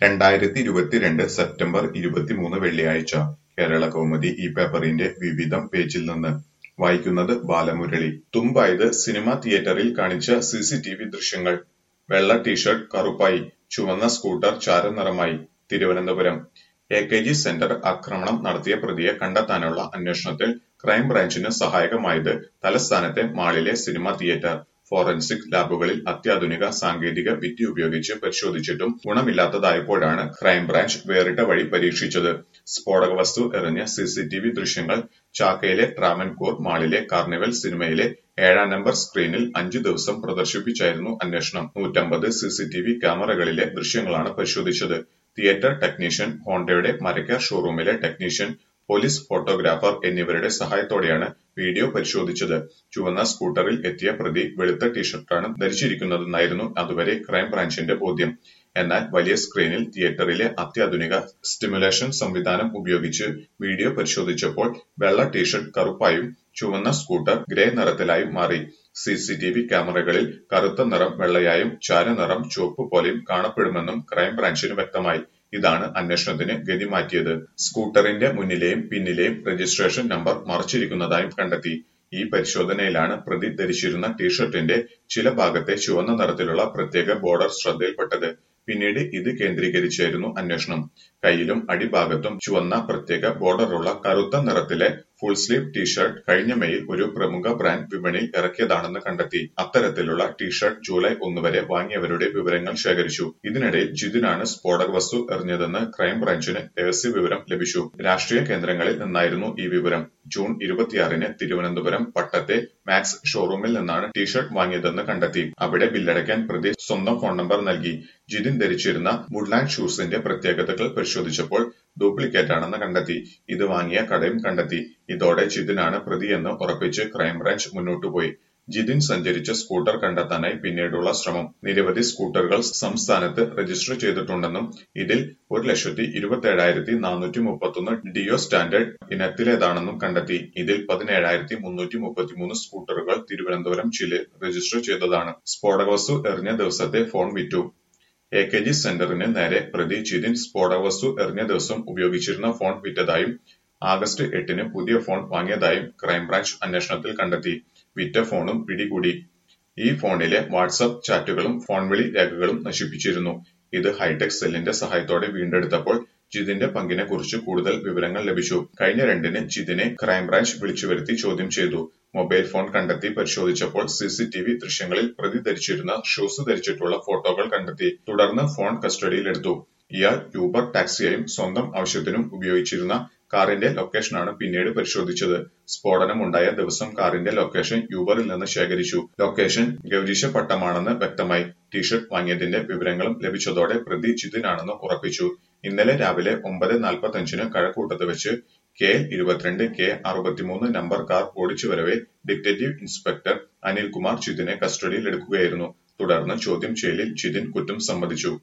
രണ്ടായിരത്തി ഇരുപത്തിരണ്ട് സെപ്റ്റംബർ ഇരുപത്തിമൂന്ന് വെള്ളിയാഴ്ച കേരള കൗമുദി ഈ പേപ്പറിന്റെ വിവിധം പേജിൽ നിന്ന് വായിക്കുന്നത് ബാലമുരളി തുമ്പായത് സിനിമാ തിയേറ്ററിൽ കാണിച്ച സിസിടിവി ദൃശ്യങ്ങൾ വെള്ള ടീഷർട്ട് കറുപ്പായി ചുവന്ന സ്കൂട്ടർ ചാരനിറമായി Thiruvananthapuram A K G centre ആക്രമണം നടത്തിയ പ്രതിയെ കണ്ടെത്താനുള്ള അന്വേഷണത്തിൽ ക്രൈംബ്രാഞ്ചിന് സഹായകമായത് തലസ്ഥാനത്തെ മാളിലെ സിനിമാ തിയേറ്റർ ഫോറൻസിക് ലാബുകളിൽ അത്യാധുനിക സാങ്കേതിക വിദ്യ ഉപയോഗിച്ച് പരിശോധിച്ചിട്ടും ഗുണമില്ലാത്തതായപ്പോഴാണ് ക്രൈംബ്രാഞ്ച് വേറിട്ട വഴി പരീക്ഷിച്ചത് സ്ഫോടക വസ്തു എറിഞ്ഞ സിസിടിവി ദൃശ്യങ്ങൾ ചാക്കയിലെ ട്രാവൻകൂർ മാളിലെ കാർണിവൽ സിനിമയിലെ ഏഴാം നമ്പർ സ്ക്രീനിൽ അഞ്ചു ദിവസം പ്രദർശിപ്പിച്ചായിരുന്നു അന്വേഷണം നൂറ്റമ്പത് സിസിടിവി ക്യാമറകളിലെ ദൃശ്യങ്ങളാണ് പരിശോധിച്ചത് തിയേറ്റർ ടെക്നീഷ്യൻ ഹോണ്ടയുടെ മരക്കാർ ഷോറൂമിലെ ടെക്നീഷ്യൻ പോലീസ് ഫോട്ടോഗ്രാഫർ എന്നിവരുടെ സഹായത്തോടെയാണ് വീഡിയോ പരിശോധിച്ചത് ചുവന്ന സ്കൂട്ടറിൽ എത്തിയ പ്രതി വെളുത്ത ടീഷർട്ടാണ് ധരിച്ചിരിക്കുന്നതെന്നായിരുന്നു അതുവരെ ക്രൈംബ്രാഞ്ചിന്റെ ബോധ്യം എന്നാൽ വലിയ സ്ക്രീനിൽ തിയേറ്ററിലെ അത്യാധുനിക സ്റ്റിമുലേഷൻ സംവിധാനം ഉപയോഗിച്ച് വീഡിയോ പരിശോധിച്ചപ്പോൾ വെള്ള ടീഷർട്ട് കറുപ്പായും ചുവന്ന സ്കൂട്ടർ ഗ്രേ നിറത്തിലായും മാറി സിസിടിവി ക്യാമറകളിൽ കറുത്ത നിറം വെള്ളയായും ചാരനിറം ചുവപ്പ് പോലെയും കാണപ്പെടുമെന്നും ക്രൈംബ്രാഞ്ചിന് വ്യക്തമായി ഇതാണ് അന്വേഷണത്തിന് ഗതിമാറ്റിയത് സ്കൂട്ടറിന്റെ മുന്നിലെയും പിന്നിലെയും രജിസ്ട്രേഷൻ നമ്പർ മറച്ചിരിക്കുന്നതായും കണ്ടെത്തി ഈ പരിശോധനയിലാണ് പ്രതി ധരിച്ചിരുന്ന ടീഷർട്ടിന്റെ ചില ഭാഗത്തെ ചുവന്ന നിറത്തിലുള്ള പ്രത്യേക ബോർഡർ ശ്രദ്ധയിൽപ്പെട്ടത് പിന്നീട് ഇത് കേന്ദ്രീകരിച്ചായിരുന്നു അന്വേഷണം കയ്യിലും അടിഭാഗത്തും ചുവന്ന പ്രത്യേക ബോർഡറുള്ള കറുത്ത നിറത്തിലെ ഫുൾ സ്ലീവ് ടീഷർട്ട് കഴിഞ്ഞ മെയിൽ ഒരു പ്രമുഖ ബ്രാൻഡ് വിപണിയിൽ ഇറക്കിയതാണെന്ന് കണ്ടെത്തി അത്തരത്തിലുള്ള ടീഷർട്ട് ജൂലൈ ഒന്ന് വരെ വാങ്ങിയവരുടെ വിവരങ്ങൾ ശേഖരിച്ചു ഇതിനിടയിൽ ജിതിനാണ് സ്ഫോടക വസ്തു എറിഞ്ഞതെന്ന് ക്രൈംബ്രാഞ്ചിന് രഹസ്യ വിവരം ലഭിച്ചു രാഷ്ട്രീയ കേന്ദ്രങ്ങളിൽ നിന്നായിരുന്നു ഈ വിവരം ജൂൺ ഇരുപത്തിയാറിന് തിരുവനന്തപുരം പട്ടത്തെ മാക്സ് ഷോറൂമിൽ നിന്നാണ് ടീഷർട്ട് വാങ്ങിയതെന്ന് കണ്ടെത്തി അവിടെ ബില്ലടയ്ക്കാൻ പ്രതി സ്വന്തം ഫോൺ നമ്പർ നൽകി ജിതിൻ ധരിച്ചിരുന്ന വുഡ്ലാൻഡ് ഷൂസിന്റെ പ്രത്യേകതകൾ പരിശോധിച്ചപ്പോൾ ഡ്യൂപ്ലിക്കേറ്റ് ആണെന്ന് കണ്ടെത്തി ഇത് വാങ്ങിയ കടയും കണ്ടെത്തി ഇതോടെ ജിതിനാണ് പ്രതിയെന്ന് ഉറപ്പിച്ച് ക്രൈംബ്രാഞ്ച് മുന്നോട്ടുപോയി ജിതിൻ സഞ്ചരിച്ച സ്കൂട്ടർ കണ്ടെത്താനായി പിന്നീടുള്ള ശ്രമം നിരവധി സ്കൂട്ടറുകൾ സംസ്ഥാനത്ത് രജിസ്റ്റർ ചെയ്തിട്ടുണ്ടെന്നും ഇതിൽ ഒരു ലക്ഷത്തി ഇരുപത്തി നാനൂറ്റി മുപ്പത്തൊന്ന് ഡിയോ സ്റ്റാൻഡേർഡ് ഇനത്തിലേതാണെന്നും കണ്ടെത്തി ഇതിൽ പതിനേഴായിരത്തി മുന്നൂറ്റി മുപ്പത്തിമൂന്ന് സ്കൂട്ടറുകൾ തിരുവനന്തപുരം ജില്ലയിൽ രജിസ്റ്റർ ചെയ്തതാണ് സ്ഫോടക വസ്തു എറിഞ്ഞ ദിവസത്തെ ഫോൺ വിറ്റു എ കെ ജി സെന്ററിന് നേരെ പ്രതി ജിതിൻ സ്ഫോടക വസ്തു എറിഞ്ഞ ദിവസം ഉപയോഗിച്ചിരുന്ന ഫോൺ വിറ്റതായും ആഗസ്റ്റ് എട്ടിന് പുതിയ ഫോൺ വാങ്ങിയതായും ക്രൈംബ്രാഞ്ച് അന്വേഷണത്തിൽ കണ്ടെത്തി വിറ്റ ഫോണും പിടികൂടി ഈ ഫോണിലെ വാട്സ്ആപ്പ് ചാറ്റുകളും ഫോൺ വിളി രേഖകളും നശിപ്പിച്ചിരുന്നു ഇത് ഹൈടെക് സെല്ലിന്റെ സഹായത്തോടെ വീണ്ടെടുത്തപ്പോൾ ജിതിന്റെ പങ്കിനെ കുറിച്ച് കൂടുതൽ വിവരങ്ങൾ ലഭിച്ചു കഴിഞ്ഞ രണ്ടിന് ജിതിനെ ക്രൈംബ്രാഞ്ച് വിളിച്ചുവരുത്തി ചോദ്യം ചെയ്തു മൊബൈൽ ഫോൺ കണ്ടെത്തി പരിശോധിച്ചപ്പോൾ സിസിടിവി ദൃശ്യങ്ങളിൽ പ്രതി ധരിച്ചിരുന്ന ഷൂസ് ധരിച്ചിട്ടുള്ള ഫോട്ടോകൾ കണ്ടെത്തി തുടർന്ന് ഫോൺ കസ്റ്റഡിയിലെടുത്തു ഇയാൾ യൂബർ ടാക്സിയായും സ്വന്തം ആവശ്യത്തിനും ഉപയോഗിച്ചിരുന്ന കാറിന്റെ ലൊക്കേഷനാണ് പിന്നീട് പരിശോധിച്ചത് സ്ഫോടനം ഉണ്ടായ ദിവസം കാറിന്റെ ലൊക്കേഷൻ യൂബറിൽ നിന്ന് ശേഖരിച്ചു ലൊക്കേഷൻ ഗൗരീശപട്ടമാണെന്ന് വ്യക്തമായി ടീഷർട്ട് വാങ്ങിയതിന്റെ വിവരങ്ങളും ലഭിച്ചതോടെ പ്രതി ജിതിനാണെന്ന് ഉറപ്പിച്ചു ഇന്നലെ രാവിലെ ഒമ്പത് നാൽപ്പത്തഞ്ചിന് കഴക്കൂട്ടത്ത് വെച്ച് കെ എൽ ഇരുപത്തിരണ്ട് കെ അറുപത്തിമൂന്ന് നമ്പർ കാർ ഓടിച്ചു വരവെ ഡിറ്റക്റ്റീവ് ഇൻസ്പെക്ടർ അനിൽകുമാർ ജിതിനെ കസ്റ്റഡിയിൽ എടുക്കുകയായിരുന്നു തുടർന്ന് ചോദ്യം ചെയ്യലിൽ ജിതിൻ കുറ്റം സമ്മതിച്ചു